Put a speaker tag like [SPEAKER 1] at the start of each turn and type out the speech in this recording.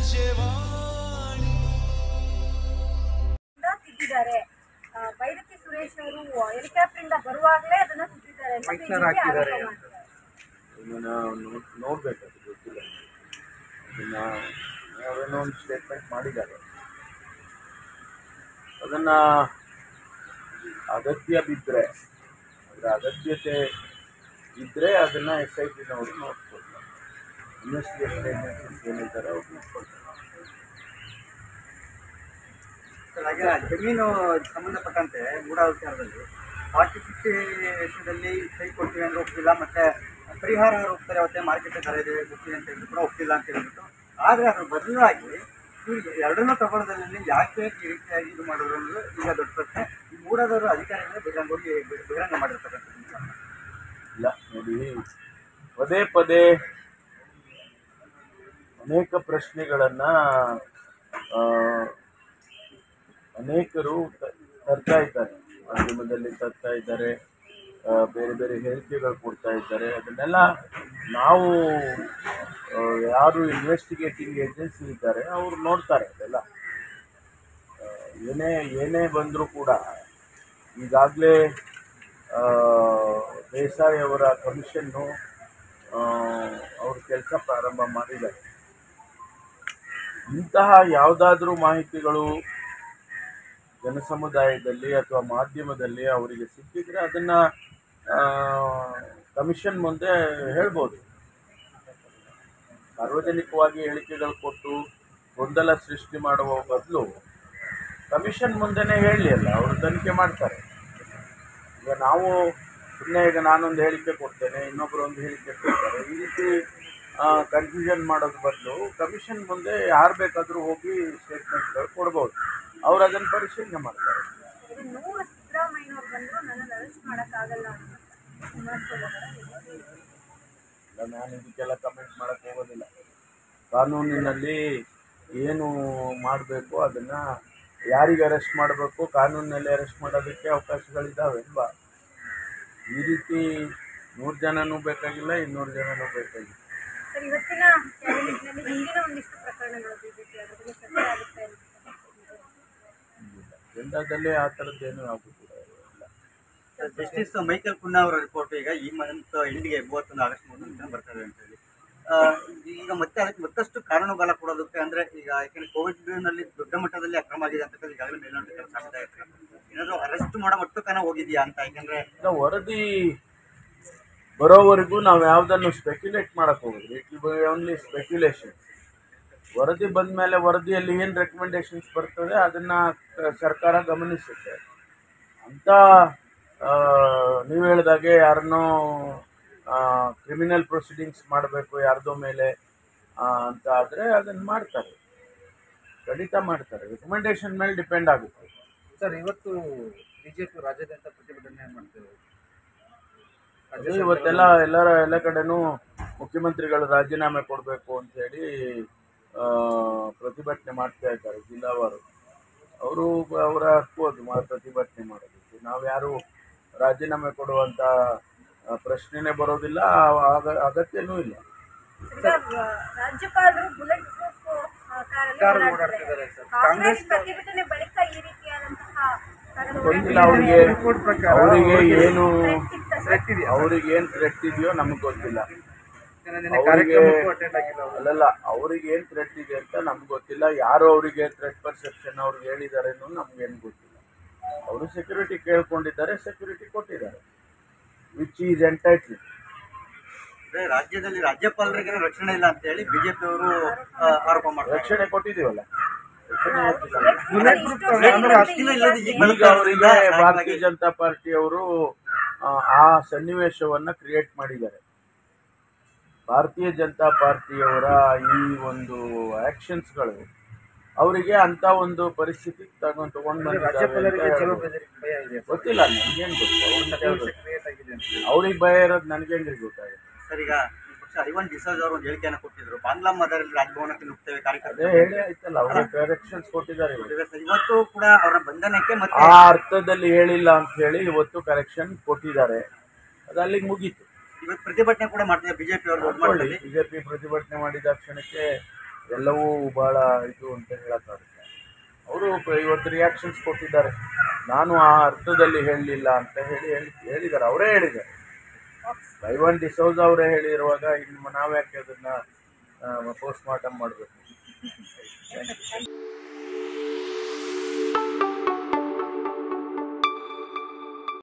[SPEAKER 1] ಆಕಾಶವಾಣಿ
[SPEAKER 2] ಇಂದ ತಿದ್ದಿದ್ದಾರೆ ಆ, ಭೈರತಿ ಸುರೇಶ್ ಅವರು ಹೆಲಿಕಾಪ್ಟರ್ ಇಂದ ಬರುವಾಗಲೇ ಅದನ್ನ ತಿದ್ದಿದ್ದಾರೆ ಅಂತ
[SPEAKER 3] ಮೈಕ್ನರ್
[SPEAKER 2] BJP
[SPEAKER 3] ಹಾಕಿದ್ದಾರೆ
[SPEAKER 2] ಆರೋಪ
[SPEAKER 3] ಅಂತ.
[SPEAKER 2] ಮಾಡ್ತಾರೆ.
[SPEAKER 4] ಇದನ್ನ ನೋಡ್- ನೋಡ್ಬೇಕು ಅದು ಗೊತ್ತಿಲ್ಲ ಅದನ್ನ ಅವರೇನೋ ಒಂದು ಸ್ಟೇಟ್ಮೆಂಟ್ ಮಾಡಿದ್ದಾರೆ ಅದನ್ನ ಅಗತ್ಯ ಬಿದ್ದರೆ ಅದರ ಅಗತ್ಯತೆ ಇದ್ದರೆ ಅದನ್ನ ಎಸ್ ಐ ಟಿನವರು ನೋಡ್ಕೊಳ್ತಾರೆ ಇನ್ವೆಸ್ಟಿಗೇಷನ್ ಏಜೆನ್ಸೀಸ್ ಏನಿದ್ದಾರೆ ಅವ್ರು ನೋಡ್ಕೊಳ್ತಾರೆ
[SPEAKER 3] ಸರ್, ಹಾಗೆ ಜಮೀನು ಸಂಬಂಧಪಟ್ಟಂತೆ ಮೂಡ ವಿಚಾರದಲ್ಲಿ ಫಾರ್ಟಿ ಫಿಫ್ಟಿ ವಿಷಯದಲ್ಲಿ ಕೈ ಕೊಡ್ತೀವಿ ಅಂದ್ರೆ ಒಪ್ಪಿಲ್ಲ ಮತ್ತೆ ಪರಿಹಾರ ರೂಪದಲ್ಲಿ ಅವತ್ತೇ ಮಾರ್ಕೆಟ್ ದರ ಇದೆ ಗೊತ್ತಿದೆ ಅಂತ ಹೇಳಿದ್ರು ಕೂಡ ಒಪ್ಪಿಲ್ಲ ಅಂತ ಹೇಳ್ಬಿಟ್ಟು ಆದರೆ ಅದ್ರ ಬದಲಾಗಿ ಇವ್ರಿಗೆ ಎರಡನ್ನೂ ತಗೊಳ್ಳೋದ್ರಲ್ಲಿ ಯಾಕೆ ಈ ರೀತಿಯಾಗಿ ಇದು ಮಾಡಿದ್ರು ಅನ್ನೋದು ಈಗ ದೊಡ್ಡ ಪ್ರಶ್ನೆ ಈ ಮೂಡದವರು ಅಧಿಕಾರಿಗಳೇ ಬಹಿರಂಗವಾಗಿ ಬಹಿರಂಗ ಮಾಡಿರ್ತಕ್ಕಂಥದ್ದು
[SPEAKER 4] ಇಲ್ಲ ನೋಡಿ ಪದೇ ಪದೇ ಅನೇಕ ಪ್ರಶ್ನೆಗಳನ್ನ ಆ, ಅನೇಕರು ತ- ತರ್ತಾ ಇದ್ದಾರೆ ಮಾಧ್ಯಮದಲ್ಲಿ ತರ್ತಾ ಇದ್ದಾರೆ ಆ, ಬೇರೆ ಬೇರೆ ಹೇಳಿಕೆಗಳು ಕೊಡ್ತಾ ಇದ್ದಾರೆ ಅದನ್ನೆಲ್ಲ ನಾವು ಆ, ಯಾರು ಇನ್ವೆಸ್ಟಿಗೇಟಿಂಗ್ ಏಜೆನ್ಸಿ ಇದ್ದಾರೆ ಅವರು ನೋಡ್ತಾರೆ ಅದೆಲ್ಲ ಆ, ಏನೇ ಏನೇ ಬಂದರೂ ಕೂಡ ಈಗಾಗಲೇ ದೇಸಾಯಿ ಅವರ ಕಮಿಷನ್ನು ಅವ್ರ ಕೆಲಸ ಪ್ರಾರಂಭ ಮಾಡಿದ್ದಾರೆ ಇಂತಹ ಯಾವುದಾದ್ರೂ ಮಾಹಿತಿಗಳು ಜನಸಮುದಾಯದಲ್ಲಿ ಅಥವಾ ಮಾಧ್ಯಮದಲ್ಲಿ ಅವರಿಗೆ ಸಿಕ್ಕಿದ್ರೆ ಅದನ್ನ ಕಮಿಷನ್ ಮುಂದೆ ಹೇಳ್ಬೋದು ಸಾರ್ವಜನಿಕವಾಗಿ ಹೇಳಿಕೆಗಳು ಕೊಟ್ಟು ಗೊಂದಲ ಸೃಷ್ಟಿ ಮಾಡುವ ಬದಲು ಕಮಿಷನ್ ಮುಂದೆನೇ ಹೇಳಲಿ ಅಲ್ಲ ಅವರು ತನಿಖೆ ಮಾಡ್ತಾರೆ ಈಗ ನಾವು ಸುಮ್ಮನೆ ಈಗ ನಾನೊಂದು ಹೇಳಿಕೆ ಕೊಡ್ತೇನೆ ಇನ್ನೊಬ್ಬರು ಒಂದು ಹೇಳಿಕೆ ಕೊಡ್ತಾರೆ ಈ ರೀತಿ ಕನ್ಫ್ಯೂಷನ್ ಮಾಡೋದ್ರ ಬದಲು ಕಮಿಷನ್ ಮುಂದೆ ಯಾರು ಬೇಕಾದರೂ ಹೋಗಿ ಸ್ಟೇಟ್ಮೆಂಟ್ಗಳು ಕೊಡ್ಬೋದು ಅವ್ರು ಅದನ್ನು ಪರಿಶೀಲನೆ ಮಾಡ್ತಾರೆ
[SPEAKER 2] ಇದು ನೂರು ಸಿದ್ದರಾಮಯ್ಯನವ್ರು ಬಂದ್ರು ನನ್ನನ್ನು ಅರೆಸ್ಟ್ ಮಾಡೋಕ್ಕಾಗಲ್ಲ ಅಂತ ಕುಮಾರಸ್ವಾಮಿ
[SPEAKER 4] ಇಲ್ಲ ನಾನು ಇದಕ್ಕೆಲ್ಲ ಕಮೆಂಟ್ ಮಾಡೋಕ್ಕೆ ಹೋಗೋದಿಲ್ಲ ಕಾನೂನಿನಲ್ಲಿ ಏನು ಮಾಡಬೇಕು ಅದನ್ನು ಯಾರಿಗೆ ಅರೆಸ್ಟ್ ಮಾಡಬೇಕು ಕಾನೂನಿನಲ್ಲಿ ಅರೆಸ್ಟ್ ಮಾಡೋದಕ್ಕೆ ಅವಕಾಶಗಳಿದ್ದಾವೆ ಅಲ್ವಾ ಈ ರೀತಿ ನೂರು ಜನನೂ ಬೇಕಾಗಿಲ್ಲ ಇನ್ನೂರು ಜನನೂ ಬೇಕಾಗಿಲ್ಲ
[SPEAKER 2] ಸರ್ ಇವತ್ತಿನ ಕ್ಯಾಬಿನೆಟ್ನಲ್ಲಿ ಹಿಂದಿನ ಒಂದಿಷ್ಟು ಪ್ರಕರಣಗಳು ಬಿಜೆಪಿ ಅದ್ರ ಬಗ್ಗೆ ಚರ್ಚೆ ಆಗುತ್ತೆ ಅಂತ
[SPEAKER 4] ಅಜೆಂಡಾದಲ್ಲಿ ಆ ಥರದ್ದೇನು ಯಾವುದು ಕೂಡ ಇಲ್ಲ
[SPEAKER 3] ಜಸ್ಟಿಸ್ ಮೈಕಲ್ ಕುನ್ನಾ ಅವರ ರಿಪೋರ್ಟ್ ಈಗ ಈ ಮಂತ್ ಎಂಡಿಗೆ ಮೂವತ್ತೊಂದು ಆಗಸ್ಟ್ ಮೂವತ್ತೊಂದು ಬರ್ತದೆ ಅಂತ ಹೇಳಿ ಆ, ಈಗ ಮತ್ತೆ ಅದಕ್ಕೆ ಮತ್ತಷ್ಟು ಕಾನೂನು ಬಲ ಕೊಡೋದಕ್ಕೆ ಅಂದ್ರೆ ಈಗ ಯಾಕಂದ್ರೆ ಕೋವಿಡ್ ನಲ್ಲಿ ದೊಡ್ಡ ಮಟ್ಟದಲ್ಲಿ ಅಕ್ರಮ ಆಗಿದೆ ಅಂತ ಈಗಾಗಲೇ ಮೇಲ್ನೋಟ ಕೆಲಸ ಆಗ್ತಾ ಇರ್ತದೆ ಏನಾದ್ರು ಅರೆಸ್ಟ್ ಮಾಡೋ ಮಟ್ಟಕ್ಕನ ಹೋಗಿದ್ಯಾ ಅಂತ ಯಾಕಂದ್ರೆ
[SPEAKER 4] ಇಲ್ಲ ವರದಿ ಬರೋವರೆಗೂ ನಾವು ಯಾವುದನ್ನು ಸ್ಪೆಕ್ಯುಲೇಟ್ ಮಾಡಕ್ಕೆ ಹೋಗಿದ್ವಿ it will be only speculation ವರದಿ ಬಂದ ಮೇಲೆ ವರದಿಯಲ್ಲಿ ಏನು ರೆಕಮೆಂಡೇಶನ್ಸ್ ಬರ್ತದೆ ಅದನ್ನು ಸರ್ಕಾರ ಗಮನಿಸುತ್ತೆ ಅಂತ ನೀವು ಹೇಳಿದಾಗೆ ಯಾರನ್ನೋ ಕ್ರಿಮಿನಲ್ ಪ್ರೊಸೀಡಿಂಗ್ಸ್ ಮಾಡಬೇಕು ಯಾರ್ದೋ ಮೇಲೆ ಆ, ಅಂತ ಆದರೆ ಅದನ್ನು ಮಾಡ್ತಾರೆ ಖಂಡಿತ ಮಾಡ್ತಾರೆ ರೆಕಮೆಂಡೇಶನ್ ಮೇಲೆ ಡಿಪೆಂಡ್ ಆಗುತ್ತೆ
[SPEAKER 5] ಸರ್ ಇವತ್ತು ಬಿಜೆಪಿ ರಾಜ್ಯಾದ್ಯಂತ ಪ್ರತಿಭಟನೆ ಮಾಡ್ತೇವೆ
[SPEAKER 4] ಅದು ಇವತ್ತೆಲ್ಲ ಎಲ್ಲರ ಎಲ್ಲ ಕಡೆನೂ ಮುಖ್ಯಮಂತ್ರಿಗಳು ರಾಜೀನಾಮೆ ಕೊಡಬೇಕು ಅಂತೇಳಿ ಆ, ಪ್ರತಿಭಟನೆ ಮಾಡ್ತಾ ಇದ್ದಾರೆ ಜಿಲ್ಲಾವಾರು ಅವರು ಅವರ ಹಕ್ಕು ಅದು ಮಾ- ಪ್ರತಿಭಟನೆ ಮಾಡೋದಕ್ಕೆ ನಾವು ಯಾರು ರಾಜೀನಾಮೆ ಕೊಡುವಂಥ ಆ, ಪ್ರಶ್ನೆನೇ ಬರೋದಿಲ್ಲ ಆಗ- ಅಗತ್ಯನೂ ಇಲ್ಲ
[SPEAKER 2] ಈಗ ವ- ರಾಜ್ಯಪಾಲರು ಬುಲೆಟ್ ಪ್ರೂಫ್ ಕಾರಲ್ಲಿ
[SPEAKER 5] ಕಾರ್
[SPEAKER 2] ಓಡಾಡ್ತಾರೆ.
[SPEAKER 5] ಓಡಾಡ್ತಿದ್ದಾರೆ ಸರ್.
[SPEAKER 2] ಕಾಂಗ್ರೆಸ್ ಪ್ರತಿಭಟನೆ ಬಳಿಕ ಈ ರೀತಿಯಾದಂತಹ ಕಾರಲ್ಲಿ
[SPEAKER 4] ಗೊತ್ತಿಲ್ಲ
[SPEAKER 2] ಓಡಾಡ್ತಿದ್ದಾರೆ.
[SPEAKER 4] ಅವರಿಗೆ
[SPEAKER 5] ರಿಪೋರ್ಟ್ ಪ್ರಕಾರ
[SPEAKER 4] ಅವರಿಗೆ ಏನು
[SPEAKER 2] ಥ್ರೆಟ್ ಇತ್ತ ಸರ್?
[SPEAKER 5] ಥ್ರೆಟ್ ಇದೆಯಾ
[SPEAKER 4] ಅವ್ರಿಗೆ ಏನು ಥ್ರೆಟ್ ಇದೆಯೋ ನಮಗೆ ಗೊತ್ತಿಲ್ಲ
[SPEAKER 5] ಯಾಕಂದ್ರೆ ನಿನ್ನೆ
[SPEAKER 4] ಅವ್ರಿಗೆ-
[SPEAKER 5] ಕಾರ್ಯಕ್ರಮಕ್ಕೂ ಅಟೆಂಡ್ ಆಗಿಲ್ಲ ಅವರು
[SPEAKER 4] ಅಲ್ಲಲ್ಲ ಅವ್ರಿಗೆ ಏನು ಥ್ರೆಟ್ ಇದೆ ಅಂತ ನಮ್ಗೆ ಗೊತ್ತಿಲ್ಲ ಯಾರು ಅವರಿಗೆ ಥ್ರೆಟ್ ಪರ್ಸೆಪ್ಷನ್ ಅವ್ರಿಗೆ ಹೇಳಿದ್ದಾರೆ ಅನ್ನೋದು ನಮ್ಗೇನು ಗೊತ್ತಿಲ್ಲ ಅವರು ಸೆಕ್ಯೂರಿಟಿ ಕೇಳ್ಕೊಂಡಿದ್ದಾರೆ ಸೆಕ್ಯೂರಿಟಿ ಕೊಟ್ಟಿದ್ದಾರೆ ವಿಚ್ ಈಸ್ ಎಂಟೈಟ್ಲ್
[SPEAKER 3] ಅಂದ್ರೆ ರಾಜ್ಯದಲ್ಲಿ ರಾಜ್ಯಪಾಲರಿಗೆ ರಕ್ಷಣೆ ಇಲ್ಲ ಅಂತ ಹೇಳಿ ಬಿಜೆಪಿ ಅವರು ಆರೋಪ ಮಾಡ್ತಾರೆ
[SPEAKER 4] ರಕ್ಷಣೆ ಕೊಟ್ಟಿದ್ದೀವಲ್ಲ ರಕ್ಷಣೆ ಹೆಚ್ಚಿಲ್ಲ.
[SPEAKER 5] ಬುಲೆಟ್ ಪ್ರೂಫ್ ಅಂದ್ರೆ
[SPEAKER 3] ಅಷ್ಟಿಲ್ಲ ಇಲ್ಲದೆ ಈಗ
[SPEAKER 4] ಈಗ ಅವರಿಗೆ ಭಾರತೀಯ ಜನತಾ ಪಾರ್ಟಿಯವರು ಆ, ಆ ಸನ್ನಿವೇಶವನ್ನ ಕ್ರಿಯೇಟ್ ಮಾಡಿದ್ದಾರೆ ಭಾರತೀಯ ಜನತಾ ಪಾರ್ಟಿಯವರ ಈ ಒಂದು ಆಕ್ಷನ್ಸ್ಗಳು ಅವರಿಗೆ ಅಂತ ಒಂದು ಪರಿಸ್ಥಿತಿ ತಗೊಂಡು ತಗೊಂಡು ಬಂದಿದ್ದಾವೆ ಅಂತ
[SPEAKER 5] ರಾಜ್ಯಪಾಲರಿಗೆ
[SPEAKER 4] ಹೇಳ್ಬೋದು.
[SPEAKER 5] ಜವಾಬ್ದಾರಿ ಭಯ ಇದೆ
[SPEAKER 4] ಗೊತ್ತಿಲ್ಲ ನನಗೇನು ಗೊತ್ತು ಅವ್ರನ್ನ ಕೇಳ್ಬೇಕು.
[SPEAKER 5] ಕ್ರಿಯೇಟ್ ಆಗಿದೆ ಅಂತ ಹೇಳಿ.
[SPEAKER 4] ಅವ್ರಿಗೆ ಭಯ ಇರೋದು ನನಗೆ ಹೆಂಗೆ ಗೊತ್ತಾಗುತ್ತೆ
[SPEAKER 3] ಸರ್ ಈಗ ಈ ಪಕ್ಷ ಐವನ್ ಡಿಸೋಜ್ ಅವರು ಒಂದು ಹೇಳಿಕೆಯನ್ನು ಕೊಟ್ಟಿದ್ರು ಬಾಂಗ್ಲಾ ಮದರಲ್ಲಿ ರಾಜಭವನಕ್ಕೆ ನುಗ್ತೇವೆ
[SPEAKER 4] ಅದೇ
[SPEAKER 3] ಕಾರ್ಯಕರ್ತರು
[SPEAKER 4] ಹೇಳಿ ಆಯ್ತಲ್ಲ ಅವ್ರಿಗೆ ಡೈರೆಕ್ಷನ್ಸ್ ಕೊಟ್ಟಿದ್ದಾರೆ ಇವಾಗ.
[SPEAKER 3] ಇವತ್ತು ಕೂಡ ಅವರ ಬಂಧನಕ್ಕೆ ಮತ್ತೆ
[SPEAKER 4] ಆ ಅರ್ಥದಲ್ಲಿ ಹೇಳಿಲ್ಲ ಅಂತ ಹೇಳಿ ಇವತ್ತು ಕರೆಕ್ಷನ್ ಕೊಟ್ಟಿದ್ದಾರೆ ಅದು ಅಲ್ಲಿಗೆ ಮುಗೀತು
[SPEAKER 3] ಇವತ್ತು ಪ್ರತಿಭಟನೆ ಕೂಡ ಮಾಡ್ತಿದ್ದಾರೆ ಬಿಜೆಪಿ ಅವರು ದೊಡ್ಡ
[SPEAKER 4] ಮಾಡ್ಕೊಳ್ಳಿ
[SPEAKER 3] ಮಟ್ಟದಲ್ಲಿ
[SPEAKER 4] ಬಿಜೆಪಿ ಪ್ರತಿಭಟನೆ ಮಾಡಿದ ಕ್ಷಣಕ್ಕೆ ಎಲ್ಲವೂ ಭಾಳ ಇದು ಅಂತ ಹೇಳೋಕ್ಕಾಗುತ್ತೆ ಅವರು ಇವತ್ತು ರಿಯಾಕ್ಷನ್ಸ್ ಕೊಟ್ಟಿದ್ದಾರೆ ನಾನು ಆ ಅರ್ಥದಲ್ಲಿ ಹೇಳಲಿಲ್ಲ ಅಂತ ಹೇಳಿ ಹೇಳಿ ಹೇಳಿದ್ದಾರೆ ಅವರೇ ಹೇಳಿದ್ದಾರೆ ಬೈವನ್ ಡಿಸೋಜ್ ಅವರೇ ಹೇಳಿರುವಾಗ ಇನ್ನು ನಾವ್ಯಾಕೆ ಅದನ್ನು ಪೋಸ್ಟ್ ಮಾರ್ಟಮ್ ಮಾಡಬೇಕು